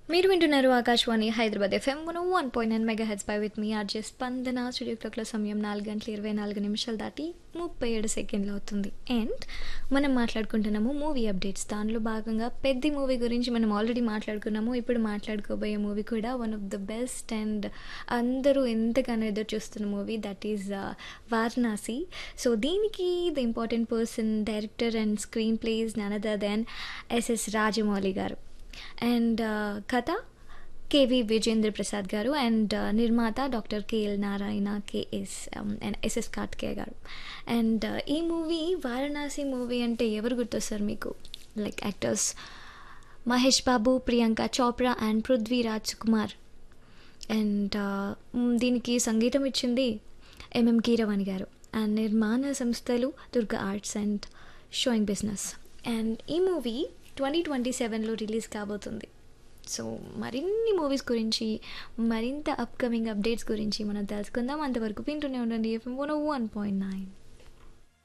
మీరు వింటున్నారు Akashvani Hyderabad FM one one point nine mega hits by with me RJ Spandana studio క్లాక్ల సమయం నాలుగు గంటల ఇరవై నాలుగు నిమిషాలు దాటి ముప్పై ఏడు సెకండ్లు అవుతుంది అండ్ మనం మాట్లాడుకుంటున్నాము మూవీ అప్డేట్స్ దానిలో భాగంగా పెద్ద మూవీ గురించి మనం ఆల్రెడీ మాట్లాడుకున్నాము ఇప్పుడు మాట్లాడుకోబోయే మూవీ కూడా one of the best and అందరూ ఎంతగానో ఎదురు చూస్తున్న movie that is Varanasi so దీనికి the important person director and screen plays none other than SS Rajamouli garu and కథ కేవి విజేంద్ర ప్రసాద్ గారు అండ్ నిర్మాత doctor KL Narayana KS and SS Karthikeya garu and ఈ మూవీ వారణాసి మూవీ అంటే ఎవరు గుర్తొస్తారు మీకు like actors Mahesh Babu Priyanka Chopra and Prithviraj Kumar and దీనికి సంగీతం ఇచ్చింది ఎంఎం కీరవాణి గారు అండ్ నిర్మాణ సంస్థలు Durga arts and showing business and ఈ మూవీ ట్వంటీ ట్వంటీ సెవెన్లో రిలీజ్ కాబోతుంది సో మరిన్ని మూవీస్ గురించి మరింత అప్కమింగ్ అప్డేట్స్ గురించి మనం తెలుసుకుందాం అంతవరకు వింటూనే ఉండండి FM one one point nine